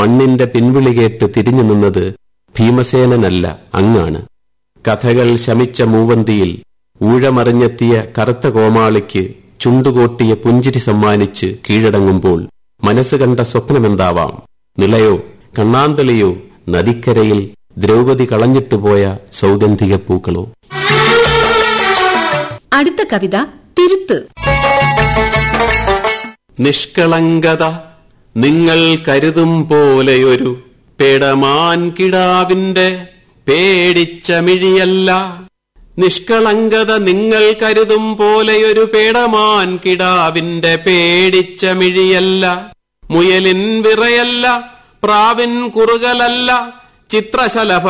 മണ്ണിന്റെ പിൻവിളി കേട്ട് തിരിഞ്ഞു നിന്നത് ഭീമസേനനല്ല അങ്ങാണ് കഥകൾ ശമിച്ച മൂവന്തിയിൽ ഊഴമറിഞ്ഞെത്തിയ കറുത്ത കോമാളിക്ക് ചുണ്ടുകൊട്ടിയ പുഞ്ചിരി സമ്മാനിച്ച് കീഴടങ്ങുമ്പോൾ മനസ്സ് കണ്ട സ്വപ്നമെന്താവാം നിളയോ കണ്ണാന്തളിയോ നദിക്കരയിൽ ദ്രൗപദി കളഞ്ഞിട്ടുപോയ സൗഗന്ധിക പൂക്കളോ അടുത്ത കവിത തിരുത്ത് നിഷ്കളങ്കത നിങ്ങൾ കരുതും പോലെയൊരു പേടമാൻ കിടാവിന്റെ പേടിച്ച മിഴിയല്ല നിഷ്കളങ്കത നിങ്ങൾ കരുതും പോലെയൊരു പേടമാൻ കിടാവിന്റെ പേടിച്ച മിഴിയല്ല മുയലിൻ വിറയല്ല പ്രാവിൻ കുറുകലല്ല ചിത്രശലഭ